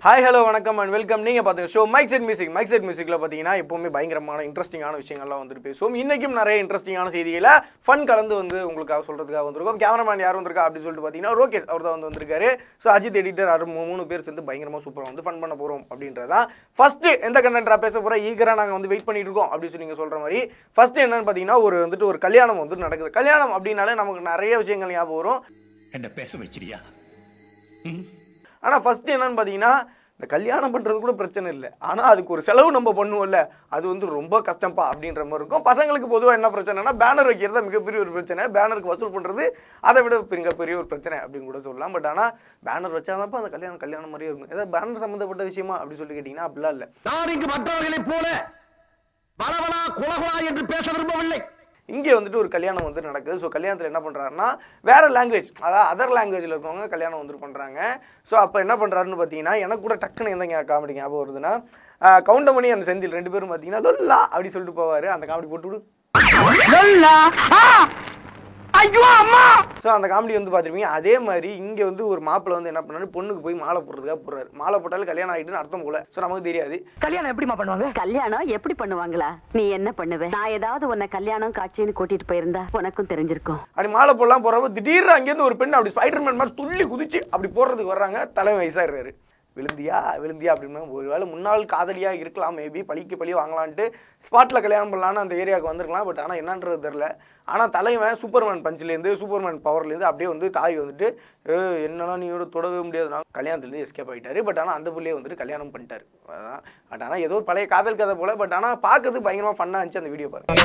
Hi hello வணக்கம் and welcome நீங்கள் பார்த்துங்க show mic set music mic set மியூசிக்கில் பார்த்தீங்கன்னா எப்போவுமே பயங்கரமான இன்ட்ரெஸ்டிங்கான விஷயங்கள்லாம் வந்துட்டு பேசுவோம் இன்றைக்கும் நிறைய இன்ட்ரெஸ்டிங்கான செய்திகளை ஃபன் கலந்து வந்து உங்களுக்காக சொல்கிறதுக்காக வந்திருக்கோம் கேமராமேன் யார் வந்திருக்கா அப்படின்னு சொல்லிட்டு பார்த்தீங்கன்னா ரோகேஷ் அவர் தான் வந்து வந்திருக்காரு ஸோ அஜித் எடிட்டர் அரு மூணு பேர் சேர்ந்து பயங்கரமாக சூப்பராக வந்து ஃபன் பண்ண போகிறோம் அப்படின்றதான் ஃபஸ்ட்டு எந்த கண்டென்ட்டாக பேச போகிறோம் ஈகராக நாங்கள் வந்து வெயிட் பண்ணிட்டு இருக்கோம் அப்படின்னு சொல்லி நீங்கள் சொல்கிற மாதிரி ஃபஸ்ட்டு என்னன்னு பார்த்தீங்கன்னா ஒரு வந்துட்டு ஒரு கல்யாணம் வந்து நடக்குது கல்யாணம் அப்படின்னாலே நமக்கு நிறைய விஷயங்கள் ஞாபகம் வரும் என்ன பேச வச்சிரியா ஆனால் ஃபஸ்ட்டு என்னன்னு பார்த்தீங்கன்னா இந்த கல்யாணம் பண்ணுறது கூட பிரச்சனை இல்லை ஆனால் அதுக்கு ஒரு செலவு நம்ம பண்ணுவோம்ல அது வந்து ரொம்ப கஷ்டம்ப்பா அப்படின்ற மாதிரி இருக்கும் பசங்களுக்கு பொதுவாக என்ன பிரச்சனைனா பேனர் வைக்கிறது தான் மிகப்பெரிய ஒரு பிரச்சனை பேனருக்கு வசூல் பண்ணுறது அதை விட மிகப்பெரிய ஒரு பிரச்சனை அப்படின்னு கூட சொல்லலாம் பட் ஆனால் பேனர் வச்சாதான்ப்பா அந்த கல்யாணம் கல்யாணம் மாதிரியே இருக்கும் ஏதாவது பேனர் சம்மந்தப்பட்ட விஷயமா அப்படி சொல்லி கேட்டிங்கன்னா அப்படிலாம் இல்லை நான் இங்கு மற்றவர்களைப் போல பலவலா குலகுலா என்று பேச விரும்பவில்லை இங்கே வந்துட்டு ஒரு கல்யாணம் வந்து நடக்குது ஸோ கல்யாணத்தில் என்ன பண்ணுறாருன்னா வேற லாங்குவேஜ் அதாவது அதர் லாங்குவேஜில் இருக்கவங்க கல்யாணம் வந்து பண்ணுறாங்க ஸோ அப்போ என்ன பண்ணுறாருன்னு பார்த்தீங்கன்னா எனக்கு கூட டக்குன்னு எந்த ஞா- காமெடி ஞாபகம் வருதுன்னா ஆஹ் கவுண்டமணி அந்த செந்தில் ரெண்டு பேரும் பார்த்தீங்கன்னா லொல்லா அப்படி சொல்லிட்டு போவார் அந்த காமெடி போட்டு விடு ஸோ அந்த காமெடி வந்து பார்த்துருப்பீங்க அதே மாதிரி இங்கே வந்து ஒரு மாப்பிள்ளை வந்து என்ன பண்ணாரு பொண்ணுக்கு போய் மாலை போடுறதுக்காக போடுறாரு மாலை போட்டாலும் கல்யாணம் ஆகிட்டுன்னு அர்த்தம் போல ஸோ நமக்கு தெரியாது கல்யாணம் எப்படிமா பண்ணுவாங்க கல்யாணம் எப்படி பண்ணுவாங்களா நீ என்ன பண்ணுவ நான் ஏதாவது உன்னை கல்யாணம் காட்சின்னு கூட்டிட்டு போயிருந்தா உனக்கும் தெரிஞ்சிருக்கும் அப்படி மாலை போடலாம் போகிறப்ப திடீர்னு அங்கேருந்து ஒரு பெண் அப்படி ஸ்பைடர்மேன் மாதிரி துள்ளி குதிச்சு அப்படி போடுறதுக்கு வர்றாங்க தலைமை வயசாகிறாரு விழுந்தியா விழுந்தியா அப்படின்னு ஒருவேளை முன்னாள் காதலியாக இருக்கலாம் மேபி பழிக்கு பழி வாங்கலான்ட்டு ஸ்பாட்டில் கல்யாணம் பண்ணலான்னு அந்த ஏரியாவுக்கு வந்திருக்கலாம் பட் ஆனால் என்னன்றது தெரில ஆனால் தலைவன் சூப்பர்மேன் பஞ்சிலேருந்து சூப்பர்மேன் பவர்லேருந்து அப்படியே வந்து தாய் வந்துட்டு "ஏ, என்னன்னா நீயோட தொடவே முடியாதுனா கல்யாணத்துலேருந்து எஸ்கேப் ஆகிட்டாரு பட் ஆனால் அந்த புள்ளையே வந்துட்டு கல்யாணம் பண்ணிட்டாரு அதான் பட் ஆனால் ஏதோ ஒரு பழைய காதல் கதை போல பட் ஆனால் பார்க்கறது பயங்கரமாக ஃபன்னாக இருந்துச்சு அந்த வீடியோ பாருங்க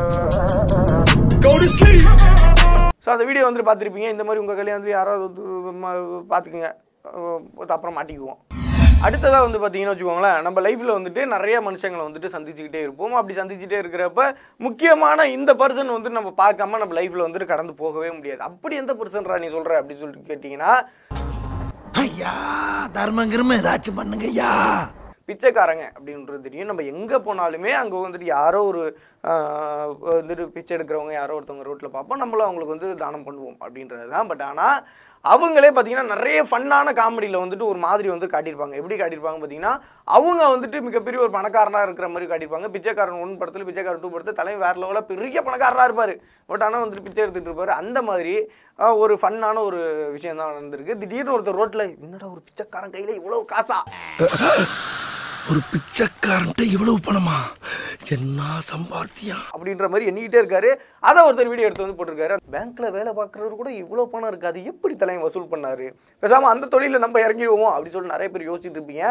ஸோ அந்த வீடியோ வந்துட்டு பார்த்துருப்பீங்க இந்த மாதிரி உங்கள் கல்யாணத்துல யாராவது வந்து ம- பார்த்துக்குங்க அஹ் அப்புறம் மாட்டிக்குவோம் அடுத்ததாக வந்து பார்த்தீங்கன்னு வச்சுக்கோங்களேன் நம்ம லைஃப்பில் வந்துட்டு நிறைய மனுஷங்களை வந்துட்டு சந்திச்சுக்கிட்டே இருப்போம் அப்படி சந்திச்சுட்டே இருக்கிறப்ப முக்கியமான இந்த பர்சன் வந்து நம்ம பார்க்காம நம்ம லைஃப்பில் வந்துட்டு கடந்து போகவே முடியாது அப்படி எந்த பர்சன்ரா நீ சொல்கிற அப்படின்னு சொல்லிட்டு கேட்டிங்கன்னா ஐயா தர்மம் கிரும ஏதாச்சும் பண்ணுங்க ஐயா பிச்சைக்காரங்க அப்படின்றது தெரியும் நம்ம எங்கே போனாலுமே அங்கே வந்துட்டு யாரோ ஒரு ஆஹ், வந்துட்டு பிச்சை எடுக்கிறவங்க யாரோ ஒருத்தவங்க ரோட்டில் பார்ப்போம் நம்மளும் அவங்களுக்கு வந்து தானம் பண்ணுவோம் அப்படின்றது தான் பட் ஆனால் அவங்களே பார்த்தீங்கன்னா நிறைய ஃபன்னான காமெடியில் வந்துட்டு ஒரு மாதிரி வந்து காட்டியிருப்பாங்க எப்படி காட்டியிருப்பாங்க பார்த்தீங்கன்னா அவங்க வந்துட்டு மிகப்பெரிய ஒரு பணக்காரனாக இருக்கிற மாதிரி காட்டியிருப்பாங்க பிச்சைக்காரன் ஒன் படத்தில் பிச்சைக்காரன் டூ படத்தில் தலைமை வேற லெவலில் பெரிய பணக்காரராக இருப்பார் பட் ஆனால் வந்துட்டு பிச்சை எடுத்துகிட்டு இருப்பார் அந்த மாதிரி ஆஹ், ஒரு ஃபன்னான ஒரு விஷயம் தான் நடந்திருக்கு திடீர்னு ஒருத்தர் ரோட்டில் என்னடா ஒரு பிச்சைக்காரன் கையில் இவ்வளோ காசா ஒரு பிச்சைக்காரன்ட்ட இவ்வளவு பணமா என்ன சம்பாத்தியம் அப்படின்ற மாதிரி எண்ணிக்கிட்டே இருக்காரு அதை ஒருத்தர் வீடியோ எடுத்து வந்து போட்டிருக்காரு பேங்க்ல வேலை பார்க்குறவர் கூட இவ்வளோ பணம் இருக்கு அது எப்படி தலைமை வசூல் பண்ணாரு பேசாம அந்த தொழில நம்ம இறங்கிடுவோம் அப்படின்னு சொல்லி நிறைய பேர் யோசிச்சுட்டு இருப்பீங்க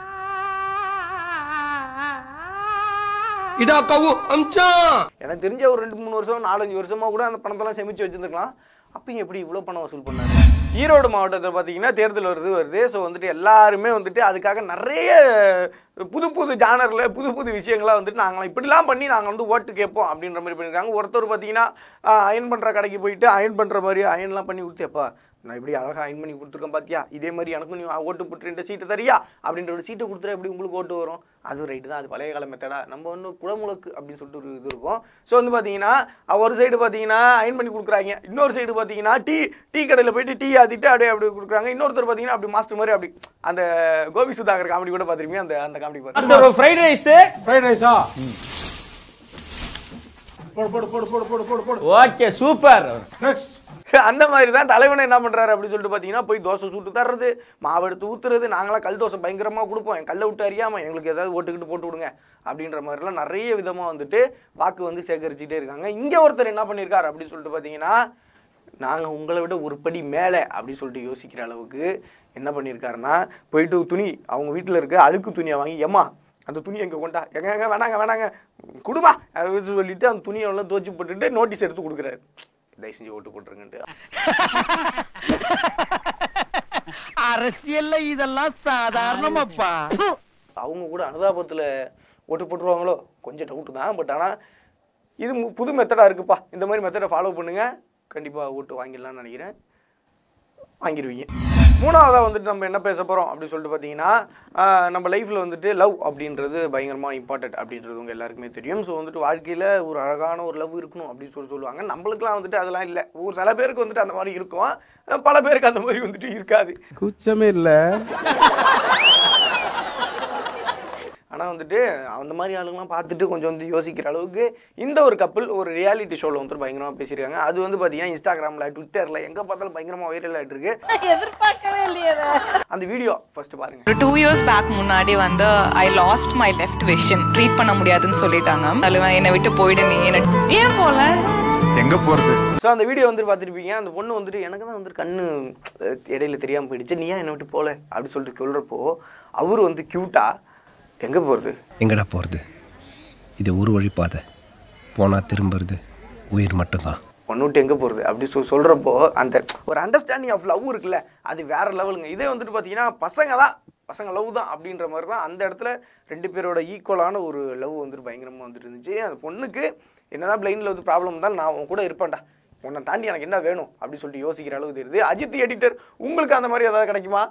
இதா கவு அம்சான் எனக்கு தெரிஞ்ச ஒரு ரெண்டு மூணு வருஷம் நாலஞ்சு வருஷமா கூட அந்த பணத்தெல்லாம் சேமிச்சு வச்சிருந்துக்கலாம் அப்பயும் எப்படி இவ்வளோ பணம் வசூல் பண்ணாரு ஈரோடு மாவட்டத்தில் பார்த்தீங்கன்னா தேர்தல் வருது வருது ஸோ வந்துட்டு எல்லாருமே வந்துட்டு அதுக்காக நிறைய புது புது ஜானரில் புது புது விஷயங்களாக வந்துட்டு நாங்கள் இப்படிலாம் பண்ணி நாங்கள் வந்து ஓட்டு கேட்போம் அப்படின்ற மாதிரி பண்ணியிருக்காங்க ஒருத்தர் பார்த்தீங்கன்னா அயன் பண்ணுற கடைக்கு போயிட்டு அயன் பண்ணுற மாதிரி அயன்லாம் பண்ணி கொடுத்தேப்பா நான் இப்படி அழகாக அயன் பண்ணி கொடுத்துருக்கேன் பார்த்தியா இதே மாதிரி எனக்கும் நீ ஓட்டு போட்டு ரெண்டு சீட்டு தரியா அப்படின்ற ஒரு சீட்டை கொடுத்துட்டா எப்படி உங்களுக்கு ஓட்டு வரும் அது ரைட்டு தான் அது பழைய கால மெத்தடா நம்ம வந்து குடமுழக்கு அப்படின்னு சொல்லிட்டு ஒரு இது இருக்கும் ஸோ வந்து பார்த்தீங்கன்னா அஹ் ஒரு சைடு பார்த்தீங்கன்னா அயன் பண்ணி கொடுக்குறாங்க இன்னொரு சைடு பார்த்தீங்கன்னா டீ டீ கடையில் போயிட்டு டீ ஆற்றிட்டு அப்படியே அப்படி கொடுக்குறாங்க இன்னொருத்தர் பார்த்தீங்கன்னா அப்படி மாஸ்டர் மாதிரி அப்படி அந்த கோபி சுதாகர் காமெடி கூட பார்த்துருப்பீங்க அந்த அந்த காமெடி பார்த்து ஒரு ஃப்ரைட் ரைஸ் ஃப்ரைட் ரைஸா போடு போடு போடு போடு போடு போடு போடு ஓகே சூப்பர் நெக்ஸ்ட் அந்த மாதிரி தான் தலைவனை என்ன பண்ணுறாரு அப்படின்னு சொல்லிட்டு பார்த்தீங்கன்னா போய் தோசை சுட்டு தர்றது மாவு எடுத்து ஊற்றுறது நாங்களாம் கல் தோசை பயங்கரமாக கொடுப்போம் என் கல்லை விட்டு அறியாமல் எங்களுக்கு ஏதாவது ஓட்டுக்கிட்டு போட்டு விடுங்க அப்படின்ற மாதிரிலாம் நிறைய விதமாக வந்துட்டு வாக்கு வந்து சேகரிச்சுட்டே இருக்காங்க இங்கே ஒருத்தர் என்ன பண்ணியிருக்காரு அப்படின்னு சொல்லிட்டு பார்த்தீங்கன்னா நாங்கள் உங்களை விட ஒரு படி மேலே அப்படின்னு சொல்லிட்டு யோசிக்கிற அளவுக்கு என்ன பண்ணியிருக்காருன்னா போயிட்டு துணி அவங்க வீட்டில் இருக்க அழுக்கு துணியை வாங்கி ஏம்மா அந்த துணி எங்கே கொண்டா எங்க எங்க வேணாங்க வேணாங்க குடுமா அப்படின்னு சொல்லிட்டு அந்த துணியை எல்லாம் துவச்சி போட்டுட்டு நோட்டீஸ் எடுத்து கொடுக்குறாரு தயவு செஞ்சு ஓட்டு போட்டுருங்கன்ட்டு அரசியல்ல இதெல்லாம் சாதாரணமாப்பா அவங்க கூட அனுதாபத்தில் ஓட்டு போட்டுருவாங்களோ கொஞ்சம் டவுட்டு தான் பட் ஆனால் இது மு- புது மெத்தடாக இருக்குப்பா இந்த மாதிரி மெத்தடை ஃபாலோ பண்ணுங்க கண்டிப்பாக ஓட்டு வாங்கிடலாம்னு நினைக்கிறேன் வாங்கிடுவீங்க மூணாவதாக வந்துட்டு நம்ம என்ன பேச போகிறோம் அப்படின்னு சொல்லிட்டு பார்த்தீங்கன்னா ஆஹ், நம்ம லைஃப்பில் வந்துட்டு லவ் அப்படின்றது பயங்கரமாக இம்பார்ட்டன்ட் அப்படின்றது உங்கள் எல்லாருக்குமே தெரியும் ஸோ வந்துட்டு வாழ்க்கையில் ஒரு அழகான ஒரு லவ் இருக்கணும் அப்படின்னு சொல்லி சொல்லுவாங்க நம்மளுக்குலாம் வந்துட்டு அதெல்லாம் இல்லை ஒரு சில பேருக்கு வந்துட்டு அந்த மாதிரி இருக்கும் பல பேருக்கு அந்த மாதிரி வந்துட்டு இருக்காது கூச்சமே இல்ல வந்துட்டு அந்த மாதிரி ஆளுங்கலாம் பார்த்துட்டு கொஞ்சம் வந்து யோசிக்கிற அளவுக்கு இந்த ஒரு கப்பல் ஒரு ரியாலிட்டி ஷோவில் வந்து பயங்கரமாக பேசியிருக்காங்க அது வந்து பார்த்தீங்கன்னா இன்ஸ்டாகிராமில் ட்விட்டரில் எங்கே பார்த்தாலும் பயங்கரமாக வைரல் ஆகிட்டு இருக்கு எதிர்பார்க்கவே இல்லையே அந்த வீடியோ ஃபர்ஸ்ட் பாருங்க ஒரு டூ இயர்ஸ் பேக் முன்னாடி வந்து I lost my left vision treat பண்ண முடியாதுன்னு சொல்லிட்டாங்க தலைவன் என்னை விட்டு போயிடு நீ என்ன ஏன் போல எங்க போறது ஸோ அந்த வீடியோ வந்து பார்த்துருப்பீங்க அந்த பொண்ணு வந்துட்டு எனக்கு தான் வந்து கண்ணு அஹ், இடையில தெரியாமல் போயிடுச்சு நீ ஏன் என்னை விட்டு போல அப்படி சொல்லிட்டு சொல்கிறப்போ அவர் வந்து க்யூட்டா எங்கே போகிறது எங்கடா போகிறது இது ஒரு வழி பாதை போனால் திரும்புறது உயிர் மட்டும்தான் ஒன்று விட்டு எங்கே போகிறது அப்படி சொல் சொல்கிறப்போ அந்த ஒரு அண்டர்ஸ்டாண்டிங் ஆஃப் லவ் இருக்குல்ல அது வேற லெவலுங்க இதே வந்துட்டு பார்த்தீங்கன்னா பசங்க தான் பசங்க லவ் தான் அப்படின்ற மாதிரி தான் அந்த இடத்துல ரெண்டு பேரோட ஈக்குவலான ஒரு லவ் வந்துட்டு பயங்கரமாக வந்துட்டு இருந்துச்சு அந்த பொண்ணுக்கு என்னதான் பிளைண்டில் வந்து ப்ராப்ளம் இருந்தாலும் நான் உன் கூட இருப்பேன்டா உன்னை தாண்டி எனக்கு என்ன வேணும் அப்படின்னு சொல்லிட்டு யோசிக்கிற அளவுக்கு தெரியுது அஜித் எடிட்டர் உங்களுக்கு அந்த மாதிரி ஏதாவது கிடைக்குமா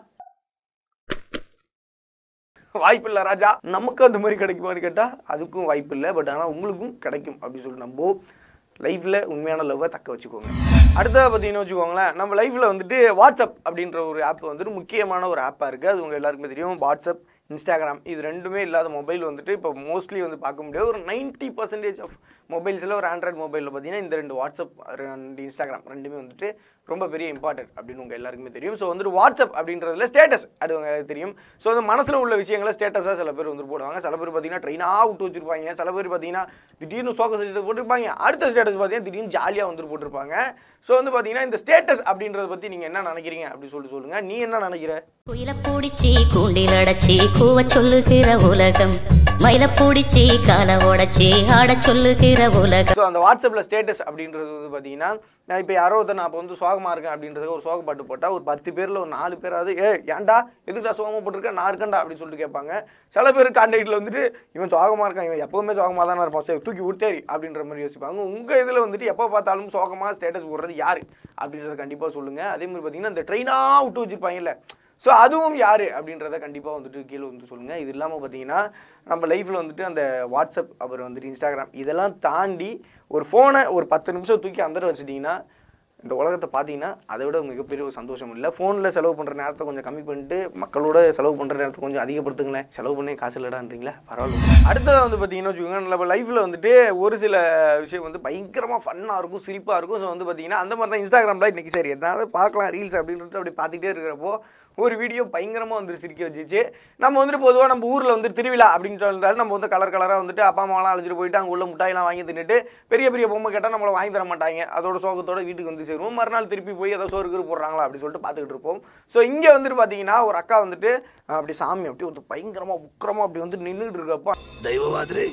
வாய்ப்பு இல்லை ராஜா நமக்கு அந்த மாதிரி கிடைக்குமான்னு கேட்டால் அதுக்கும் வாய்ப்பு இல்லை பட் ஆனால் உங்களுக்கும் கிடைக்கும் அப்படின்னு சொல்லி நம்ப லைஃப்பில் உண்மையான லவ்வை தக்க வச்சுக்கோங்க அடுத்தது பார்த்தீங்கன்னு வச்சுக்கோங்களேன் நம்ம லைஃப்பில் வந்துட்டு வாட்ஸ்அப் அப்படின்ற ஒரு ஆப் வந்துட்டு முக்கியமான ஒரு ஆப்பாக இருக்குது அது உங்கள் எல்லாருக்குமே தெரியும் வாட்ஸ்அப் இன்ஸ்டாகிராம் இது ரெண்டுமே இல்லாத மொபைல் வந்துட்டு இப்போ மோஸ்ட்லி வந்து பார்க்க முடியாது ஒரு நைன்ட்டி பர்சன்டேஜ் ஆஃப் மொபைல்ஸில் ஒரு ஆண்ட்ராய்ட் மொபைலில் பார்த்தீங்கன்னா இந்த ரெண்டு வாட்ஸ்அப் ரெண்டு இன்ஸ்டாகிராம் ரெண்டுமே வந்துட்டு ரொம்ப பெரிய இம்பார்ட்டன்ட் அப்படின்னு உங்கள் எல்லாருக்குமே தெரியும் ஸோ வந்துட்டு வாட்ஸ்அப் அப்படின்றதுல ஸ்டேட்டஸ் அது உங்களுக்கு தெரியும் ஸோ அந்த மனசில் உள்ள விஷயங்களை ஸ்டேட்டஸாக சில பேர் வந்து போடுவாங்க சில பேர் பார்த்தீங்கன்னா ட்ரெயினாக விட்டு வச்சிருப்பாங்க சில பேர் பார்த்தீங்கன்னா திடீர்னு சோக சஜித்தை போட்டிருப்பாங்க அடுத்த ஸ்டேட்டஸ் பார்த்தீங்கன்னா திடீர்னு ஜாலியாக வந்துட்டு போட்டிருப்பாங்க ஸோ வந்து பார்த்தீங்கன்னா இந்த ஸ்டேட்டஸ் அப்படின்றத பற்றி நீங்கள் என்ன நினைக்கிறீங்க அப்படின்னு சொல்லிட்டு சொல்லுங்கள் நீ என்ன நினைக்கிற குயில பூடிச்சி கூண்டில் அடைச்சி கூவ சொல்லுகிற உலகம் மயில பூடிச்சி கால உடைச்சி ஆடச் சொல்லுகிற உலகம் ஸோ அந்த வாட்ஸ்அப்பில் ஸ்டேட்டஸ் அப்படின்றது வந்து பார்த்தீங்கன்னா நான் இப்போ யாரோ ஒருத்தர் நான் இப்போ வந்து சோகமாக இருக்கேன் அப்படின்றதுக்கு ஒரு சோக பாட்டு போட்டால் ஒரு பத்து பேரில் ஒரு நாலு பேராவது ஏ ஏன்டா எதுக்குடா சோகமாக போட்டிருக்கேன் நான் இருக்கேன்டா அப்படின்னு சொல்லிட்டு கேட்பாங்க சில பேர் கான்டாக்டில் வந்துட்டு இவன் சோகமாக இருக்கான் இவன் எப்போவுமே சோகமாக தானே இருப்பான் சரி தூக்கி விட்டேரி அப்படின்ற மாதிரி யோசிப்பாங்க உங்கள் இதில் வந்துட்டு எப்போ பார்த்தாலும் சோகமாக ஸ்டேட்டஸ் போடுறது யார் அப்படின்றத கண்டிப்பாக சொல்லுங்கள் அதே மாதிரி பார்த்தீங்கன்னா இந்த ட்ரெயினாக விட்டு வச்சிருப்பாங்கல்ல ஸோ அதுவும் யார் அப்படின்றத கண்டிப்பாக வந்துட்டு கீழே வந்து சொல்லுங்கள் இது இல்லாமல் பார்த்தீங்கன்னா நம்ம லைஃப்பில் வந்துட்டு அந்த வாட்ஸ்அப் அப்புறம் வந்துட்டு இன்ஸ்டாகிராம் இதெல்லாம் தாண்டி ஒரு ஃபோனை ஒரு பத்து நிமிஷம் தூக்கி அந்த வச்சுட்டிங்கன்னா இந்த உலகத்தை பார்த்தீங்கன்னா அதை விட மிகப்பெரிய ஒரு சந்தோஷம் இல்லை ஃபோனில் செலவு பண்ணுற நேரத்தை கொஞ்சம் கம்மி பண்ணிட்டு மக்களோட செலவு பண்ணுற நேரத்தை கொஞ்சம் அதிகப்படுத்துங்களேன் செலவு பண்ணி காசு இல்லடான்றீங்களா பரவாயில்ல அடுத்தது வந்து பார்த்தீங்கன்னா வச்சுக்கோங்க நம்ம லைஃப்பில் வந்துட்டு ஒரு சில விஷயம் வந்து பயங்கரமாக ஃபன்னாக இருக்கும் சிரிப்பாக இருக்கும் ஸோ வந்து பார்த்தீங்கன்னா அந்த மாதிரி தான் இன்ஸ்டாகிராமில் இன்றைக்கி சரி எதாவது பார்க்கலாம் ரீல்ஸ் அப்படின்ட்டு அப்படி பார்த்துட்டே இருக்கிறப்போ ஒரு வீடியோ பயங்கரமாக வந்து சிரிக்க வச்சுச்சு நம்ம வந்துட்டு பொதுவாக நம்ம ஊரில் வந்து திருவிழா அப்படின்ட்டு இருந்தாலும் நம்ம வந்து கலர் கலராக வந்துட்டு அப்பா அம்மாலாம் அழைச்சிட்டு போயிட்டு அங்கே உள்ள முட்டாயெல்லாம் வாங்கி தின்னுட்டு பெரிய பெரிய பொம்மை கேட்டால் நம்மளை வாங்கி தர மாட்டாங்க அதோட சோகத்தோட வீட்டுக்கு வந்து சேருவோம் மறுநாள் திருப்பி போய் ஏதோ சோறு கீறு போடுறாங்களா அப்படி சொல்லிட்டு பார்த்துக்கிட்டு இருப்போம் ஸோ இங்கே வந்துட்டு பார்த்தீங்கன்னா ஒரு அக்கா வந்துட்டு அஹ், அப்படி சாமி அப்படி ஒரு பயங்கரமாக உக்கிரமாக அப்படி வந்து நின்றுட்டு இருக்கிறப்போ தெய்வவாதிரி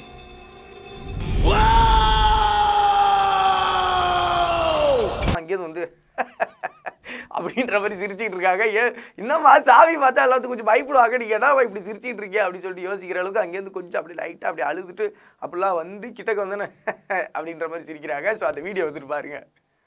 அங்கேருந்து வந்து அப்படின்ற மாதிரி சிரிச்சிட்டு இருக்காங்க ஏ என்னம்மா சாமி பார்த்தா எல்லாத்துக்கும் கொஞ்சம் பயப்படுவாங்க நீ ஏன்னா இப்படி சிரிச்சிட்டு இருக்கே அப்படின்னு சொல்லிட்டு யோசிக்கிற அளவுக்கு அங்கேருந்து கொஞ்சம் அப்படி லைட்டாக அப்படி அழுதுட்டு அப்படிலாம் வந்து கிட்டக்க வந்தேன்னு அப்படின்ற மாதிரி சிரிக்கிறாங்க ஸோ அந்த வீடியோ வந்துட்டு பாருங்க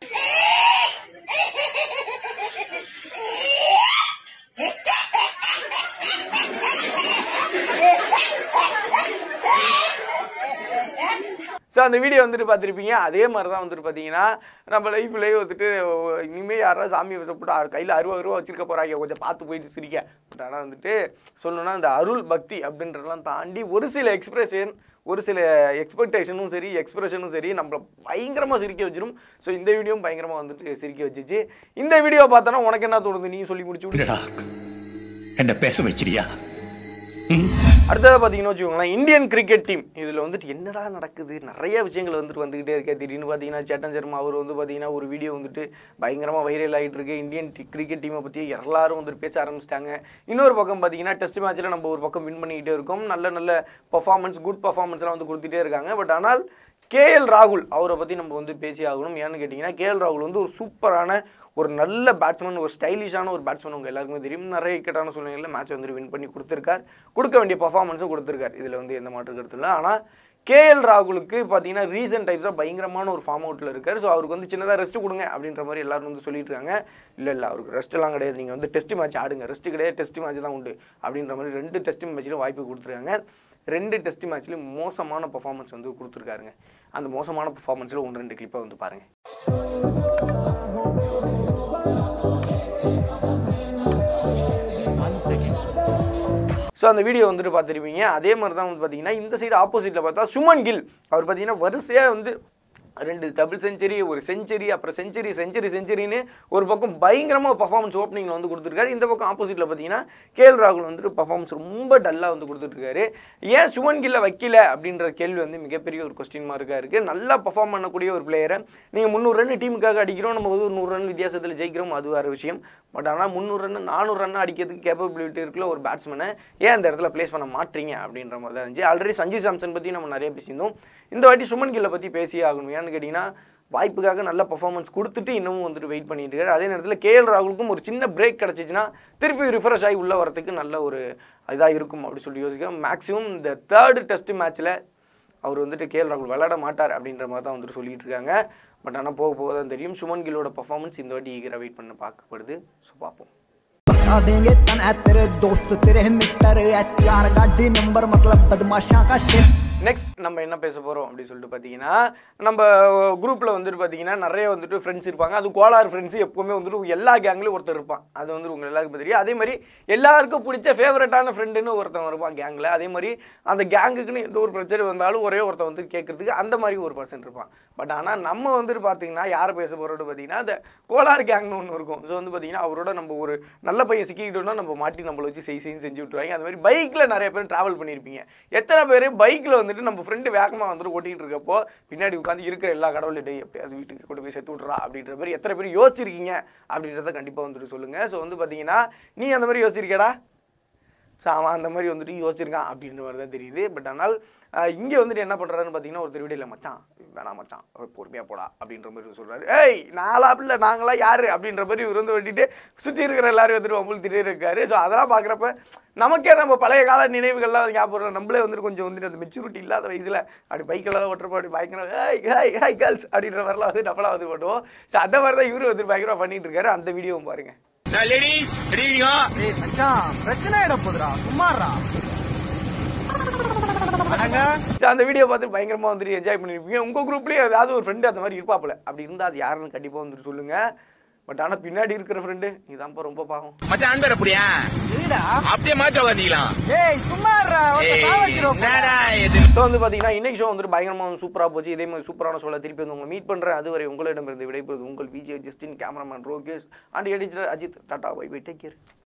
ஸோ அந்த வீடியோ வந்துட்டு பார்த்துருப்பீங்க அதே மாதிரி தான் வந்துட்டு பார்த்தீங்கன்னா நம்ம லைஃப்லேயே வந்துட்டு இனிமேல் யாராவது சாமி வசப்பட்டு கையில் அறுபது ரூபா வச்சிருக்க போகிறாங்க கொஞ்சம் பார்த்து போயிட்டு சிரிக்க பட் ஆனால் வந்துட்டு சொல்லணும்னா இந்த அருள் பக்தி அப்படின்றதெல்லாம் தாண்டி ஒரு சில எக்ஸ்பிரஷன் ஒரு சில எக்ஸ்பெக்டேஷனும் சரி எக்ஸ்பிரஷனும் சரி நம்மளை பயங்கரமாக சிரிக்க வச்சிரும் ஸோ இந்த வீடியோவும் பயங்கரமாக வந்துட்டு சிரிக்க வச்சிச்சு இந்த வீடியோ பார்த்தோன்னா உனக்கு என்ன தோணுது நீ சொல்லி முடிச்சு விடு என்ன பேச வச்சிரியா அடுத்தது பார்த்தீங்கன்னா வச்சுக்கோங்களேன் இந்தியன் கிரிக்கெட் டீம் இதில் வந்துட்டு என்னடா நடக்குது நிறைய விஷயங்கள் வந்துட்டு வந்துக்கிட்டே இருக்கே திடீர்னு பார்த்தீங்கன்னா சேட்டன் சர்மா அவர் வந்து பார்த்தீங்கன்னா ஒரு வீடியோ வந்துட்டு பயங்கரமாக வைரல் ஆகிட்டு இருக்கு இந்தியன் கிரிக்கெட் டீமை பற்றி எல்லாரும் வந்துட்டு பேச ஆரம்பிச்சிட்டாங்க இன்னொரு பக்கம் பார்த்தீங்கன்னா டெஸ்ட் மேட்ச்சில் நம்ம ஒரு பக்கம் வின் பண்ணிக்கிட்டே இருக்கோம் நல்ல நல்ல பர்ஃபார்மன்ஸ் குட் பர்ஃபார்மன்ஸ்லாம் வந்து கொடுத்துட்டே இருக்காங்க பட் ஆனால் கேஎல் ராகுல் அவரை பற்றி நம்ம வந்து பேசி ஆகணும் ஏன்னு கேட்டிங்கன்னா கேஎல் ராகுல் வந்து ஒரு சூப்பரான ஒரு நல்ல பேட்ஸ்மேன் ஒரு ஸ்டைலிஷான ஒரு பேட்ஸ்மேன் உங்கள் எல்லாருக்குமே தெரியும் நிறைய விக்கெட்டான சூழ்நிலையில் மேட்ச் வந்து வின் பண்ணி கொடுத்துருக்கார் கொடுக்க வேண்டிய பர்ஃபார்மன்ஸும் கொடுத்துருக்கார் இதில் வந்து எந்த மாற்று கருத்து இல்லை ஆனால் கேஎல் ராகுலுக்கு பார்த்தீங்கன்னா ரீசன்ட் டைப்ஸாக பயங்கரமான ஒரு ஃபார்ம் அவுட்டில் இருக்கார் ஸோ அவருக்கு வந்து சின்னதாக ரெஸ்ட் கொடுங்க அப்படின்ற மாதிரி எல்லாரும் வந்து சொல்லிட்டு இருக்காங்க இல்லை இல்லை அவருக்கு ரெஸ்ட்லாம் கிடையாது நீங்கள் வந்து டெஸ்ட் மேட்ச் ஆடுங்க ரெஸ்ட் கிடையாது டெஸ்ட் மேட்ச் தான் உண்டு அப்படின்ற மாதிரி ரெண்டு டெஸ்ட் மேட்ச்லையும் வாய்ப்பு கொடுத்துருக்காங்க ரெண்டு டெஸ்ட் மேட்ச்லையும் மோசமான பர்ஃபார்மன்ஸ் வந்து கொடுத்துருக்காருங்க அந்த மோசமான பர்ஃபார்மன்ஸில் ஒன்று ரெண்டு கிளிப்பை வந்து பாருங்கள் ஸோ அந்த வீடியோ வந்துட்டு பார்த்துருப்பீங்க அதே மாதிரி தான் வந்து பார்த்தீங்கன்னா இந்த சைடு ஆப்போசிட்டில் பார்த்தா சுமன் கில் அவர் பார்த்தீங்கன்னா வரிசையாக வந்து ரெண்டு டபுள் செஞ்சுரி ஒரு செஞ்சுரி அப்புறம் செஞ்சுரி செஞ்சுரி செஞ்சுரின்னு ஒரு பக்கம் பயங்கரமாக பர்ஃபார்மன்ஸ் ஓப்பனிங்கில் வந்து கொடுத்துருக்காரு இந்த பக்கம் ஆப்போசிட்டில் பார்த்தீங்கன்னா கேஎல் ராகுல் வந்துட்டு பர்ஃபார்மன்ஸ் ரொம்ப டல்லாக வந்து கொடுத்துட்ருக்காரு ஏன் சுமன் கில்ல வைக்கல அப்படின்ற கேள்வி வந்து மிகப்பெரிய ஒரு கொஸ்டின் மார்க்காக இருக்குது நல்லா பர்ஃபார்ம் பண்ணக்கூடிய ஒரு பிளேயரை நீங்கள் முந்நூறு ரன் டீமுக்காக அடிக்கிறோம் நம்ம வந்து ஒரு நூறு ரன் வித்தியாசத்தில் ஜெயிக்கிறோம் அது வேறு விஷயம் பட் ஆனால் முந்நூறு ரன் நானூறு ரன் அடிக்கிறதுக்கு கேப்பபிலிட்டி இருக்குல்ல ஒரு பேட்ஸ்மேனை ஏன் அந்த இடத்துல ப்ளேஸ் பண்ண மாட்டீங்க அப்படின்ற மாதிரி தான் இருந்துச்சு ஆல்ரெடி சஞ்சு சாம்சன் பற்றி நம்ம நிறைய பேசியிருந்தோம் இந்த வாட்டி சுமன் கில்லை பற்றி பேசியே ஆகணும் ஏன்னு கேட்டிங்கன்னா வாய்ப்புக்காக நல்ல பர்ஃபார்மன்ஸ் கொடுத்துட்டு இன்னமும் வந்துட்டு வெயிட் பண்ணிட்டு இருக்காரு அதே நேரத்தில் கேஎல் ராகுலுக்கும் ஒரு சின்ன பிரேக் கிடச்சிச்சின்னா திருப்பி ரிஃப்ரெஷ் ஆகி உள்ளே வரதுக்கு நல்ல ஒரு இதாக இருக்கும் அப்படி சொல்லி யோசிக்கிறோம் மேக்ஸிமம் இந்த தேர்டு டெஸ்ட் மேட்ச்சில் அவர் வந்துட்டு கேஎல் ராகுல் விளையாட மாட்டார் அப்படின்ற மாதிரி தான் வந்துட்டு சொல்லிட்டு இருக்காங்க பட் ஆனால் போக போக தான் தெரியும் சுமன் கில்லோட பர்ஃபார்மன்ஸ் இந்த வாட்டி ஈகராக வெயிட் பண்ண பார்க்கப்படுது ஸோ பார்ப்போம் बता देंगे तन है तेरे दोस्त तेरे मित्र है चार गाड़ी नंबर मतलब बदमाशा का शेर நெக்ஸ்ட் நம்ம என்ன பேச போகிறோம் அப்படின்னு சொல்லிட்டு பார்த்தீங்கன்னா நம்ம குரூப்பில் வந்துட்டு பார்த்தீங்கன்னா நிறைய வந்துட்டு ஃப்ரெண்ட்ஸ் இருப்பாங்க அது கோலார் ஃப்ரெண்ட்ஸ் எப்பவுமே வந்துட்டு எல்லா கேங்லேயும் ஒருத்தர் இருப்பான் அது வந்து உங்கள் எல்லாருக்கும் தெரியும் அதே மாதிரி எல்லாருக்கும் பிடிச்ச ஃபேவரட்டான ஃப்ரெண்டுன்னு ஒருத்தன் இருப்பான் கேங்கில் அதே மாதிரி அந்த கேங்குக்குன்னு எந்த ஒரு பிரச்சனை வந்தாலும் ஒரே ஒருத்தன் வந்து கேட்கறதுக்கு அந்த மாதிரி ஒரு பர்சன் இருப்பான் பட் ஆனால் நம்ம வந்துட்டு பார்த்தீங்கன்னா யாரை பேச போகிறோம்னு பார்த்தீங்கன்னா அந்த கோலார் கேங்னு ஒன்று இருக்கும் ஸோ வந்து பார்த்தீங்கன்னா அவரோட நம்ம ஒரு நல்ல பையன் சிக்கிக்கிட்டோம்னா நம்ம மாட்டி நம்மளை வச்சு செய் செய்யும் செஞ்சு விட்டுருவாங்க அந்த மாதிரி பைக்கில் நிறைய பேர் ட்ராவல் பண்ணியிருப்பீங்க எத்தனை பேர் பைக்கில் வந்துட்டு நம்ம ஃப்ரெண்டு வேகமாக வந்துட்டு ஓட்டிகிட்டு இருக்கப்போ பின்னாடி உட்காந்து இருக்கிற எல்லா கடவுள்கிட்டையும் எப்படியாவது வீட்டுக்கு கொண்டு போய் செத்து விட்றா அப்படின்ற மாதிரி எத்தனை பேர் யோசிச்சிருக்கீங்க அப்படின்றத கண்டிப்பாக வந்துட்டு சொல்லுங்கள் ஸோ வந்து பார்த்தீங்கன்னா நீ அந்த மாதிரி யோசிச்சிருக்கேடா ஸோ அவன் அந்த மாதிரி வந்துட்டு யோசிச்சிருக்கான் அப்படின்ற மாதிரி தான் தெரியுது பட் ஆனால் இங்கே வந்துட்டு என்ன பண்ணுறாருன்னு பார்த்தீங்கன்னா ஒருத்தர் வீடியோவில் மச்சான் வேணாம் மச்சான் பொறுமையாக போடா அப்படின்ற மாதிரி சொல்கிறாரு ஏய் நாளா இல்லை நாங்களா யார் அப்படின்ற மாதிரி இவர் வந்து வெட்டிட்டு சுற்றி இருக்கிற எல்லாரும் வந்துட்டு அமுழ்த்திட்டே இருக்காரு ஸோ அதெல்லாம் பார்க்குறப்ப நமக்கே நம்ம பழைய கால நினைவுகள்லாம் ஞாபகம் வரும். நம்மளே வந்துட்டு கொஞ்சம் வந்துட்டு அந்த மெச்சூரிட்டி இல்லாத வயசில் அப்படி பைக்கெல்லாம் ஓட்டுறப்போ அப்படி பயங்கர ஹாய் ஹாய் ஹாய் கேர்ள்ஸ் அப்படின்ற மாதிரிலாம் வந்து நம்மளாம் வந்து பண்ணுவோம் ஸோ அந்த மாதிரி தான் இவரு வந்து பயங்கரமாக பண்ணிட்டு இருக்காரு அந்த வீடியோவும் பாருங்கள் மச்சான் பிரச்சனை இட போதுடா சும்மாறா ஸோ அந்த வீடியோ பார்த்து பயங்கரமாக வந்துட்டு என்ஜாய் பண்ணியிருப்பீங்க உங்கள் குரூப்லேயே ஏதாவது ஒரு ஃப்ரெண்டு அந்த மாதிரி இருப்பாப்புல அப்படி இருந்தால் அது யாருன்னு கண்டிப்பாக வந்துட்டு சொல்லுங்கள் பட் ஆனால் பின்னாடி இருக்கிற ஃப்ரெண்டு நீதான்ப்பா ரொம்ப பாவம் மச்சான் அன்பர் அப்படியா அப்படியே மாத்தி உக்காந்திக்கலாம் ஏய் சும்மாறா ஸோ வந்து பார்த்தீங்கன்னா இன்னைக்கு ஷோ வந்துட்டு பயங்கரமாக சூப்பராக போச்சு இதே மாதிரி சூப்பரான ஷோவில் திருப்பி வந்து உங்களை மீட் பண்ணுறேன் அதுவரை உங்களிடமிருந்து விடைபெறுவது உங்கள் Vijay Justin cameraman Rogesh and editor Ajith tata bye bye take care